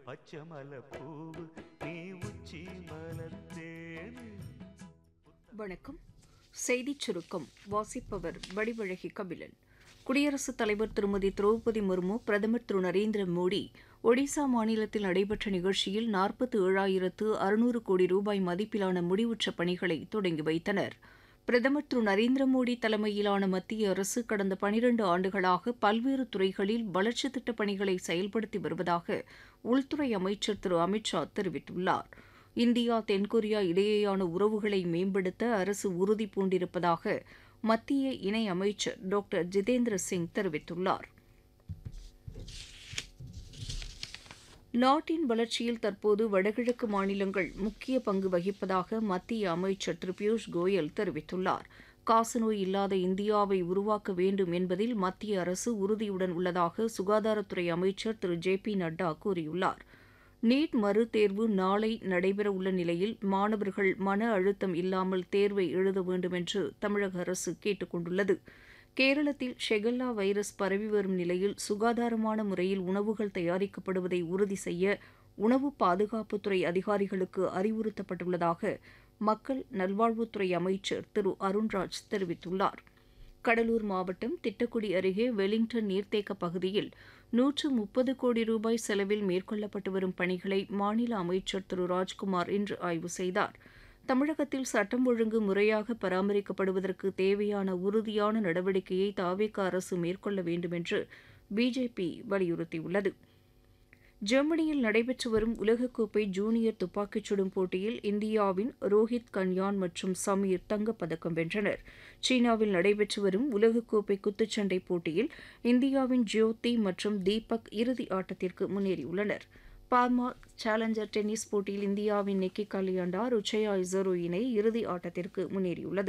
பச்சைமலை பூவு நீ உச்சி மலத்தேனு வணக்கம் செய்திச் சுருக்கம் வாசிப்பவர் வடிவழகி கபிலன் குடியரசுத் தலைவர் திருமதி திரௌபதி முர்மு பிரதமர் திரு நரேந்திர மோடி ஒடிசா மாநிலத்தில் நடைபெற்ற நிகழ்ச்சியில் நாற்பத்தி ஏழாயிரத்து அறுநூறு கோடி ரூபாய் மதிப்பிலான முடிவுற்ற பணிகளை தொடங்கி வைத்தனர் பிரதமர் திரு நரேந்திர மோடி தலைமையிலான மத்திய அரசு கடந்த பனிரண்டு ஆண்டுகளாக பல்வேறு துறைகளில் வளர்ச்சித் திட்டப் பணிகளை செயல்படுத்தி வருவதாக உள்துறை அமைச்சர் திரு அமித் ஷா தெரிவித்துள்ளார் இந்தியா தென்கொரியா இடையேயான உறவுகளை மேம்படுத்த அரசு உறுதி பூண்டிருப்பதாக மத்திய இணை அமைச்சர் டாக்டர் ஜிதேந்திர சிங் தெரிவித்துள்ளார் நாட்டின் வளர்ச்சியில் தற்போது வடகிழக்கு மாநிலங்கள் முக்கிய பங்கு வகிப்பதாக மத்திய அமைச்சர் திரு பியூஷ் கோயல் தெரிவித்துள்ளார் காசநோய் இல்லாத இந்தியாவை உருவாக்க வேண்டும் என்பதில் மத்திய அரசு உறுதியுடன் உள்ளதாக சுகாதாரத்துறை அமைச்சர் திரு ஜே பி நட்டா கூறியுள்ளார் நீட் மறு தேர்வு நாளை நடைபெறவுள்ள நிலையில் மாணவர்கள் மன அழுத்தம் இல்லாமல் தேர்வை எழுத வேண்டும் என்று தமிழக அரசு கேட்டுக் கொண்டுள்ளது கேரளத்தில் ஷெகல்லா வைரஸ் பரவி வரும் நிலையில் சுகாதாரமான முறையில் உணவுகள் தயாரிக்கப்படுவதை உறுதி செய்ய உணவு பாதுகாப்புத்துறை அதிகாரிகளுக்கு அறிவுறுத்தப்பட்டுள்ளதாக மக்கள் நல்வாழ்வுத்துறை அமைச்சர் திரு அருண்ராஜ் தெரிவித்துள்ளார் கடலூர் மாவட்டம் திட்டக்குடி அருகே வெலிங்டன் நீர்த்தேக்க பகுதியில் நூற்று முப்பது கோடி ரூபாய் செலவில் மேற்கொள்ளப்பட்டு வரும் பணிகளை மாநில அமைச்சர் திரு ராஜ்குமார் இன்று ஆய்வு செய்தார் தமிழகத்தில் சட்டம் ஒழுங்கு முறையாக பராமரிக்கப்படுவதற்கு தேவையான உறுதியான நடவடிக்கையை தாவேக அரசு மேற்கொள்ள வேண்டும் என்று பிஜேபி வலியுறுத்தியுள்ளது ஜெர்மனியில் நடைபெற்று வரும் உலகக்கோப்பை ஜூனியர் துப்பாக்கிச் சுடும் போட்டியில் இந்தியாவின் ரோஹித் கன்யான் மற்றும் சமீர் தங்கப்பதக்கம் வென்றனர் சீனாவில் நடைபெற்று வரும் உலகக்கோப்பை குத்துச்சண்டை போட்டியில் இந்தியாவின் ஜோதி மற்றும் தீபக் இறுதி ஆட்டத்திற்கு முன்னேறியுள்ளனர் பார்மா சேலஞ்சர் டென்னிஸ் போட்டியில் இந்தியாவின் நிக்கி கலியாண்டா ருச்சயா இசரோ இணை இறுதி ஆட்டத்திற்கு முன்னேறியுள்ளது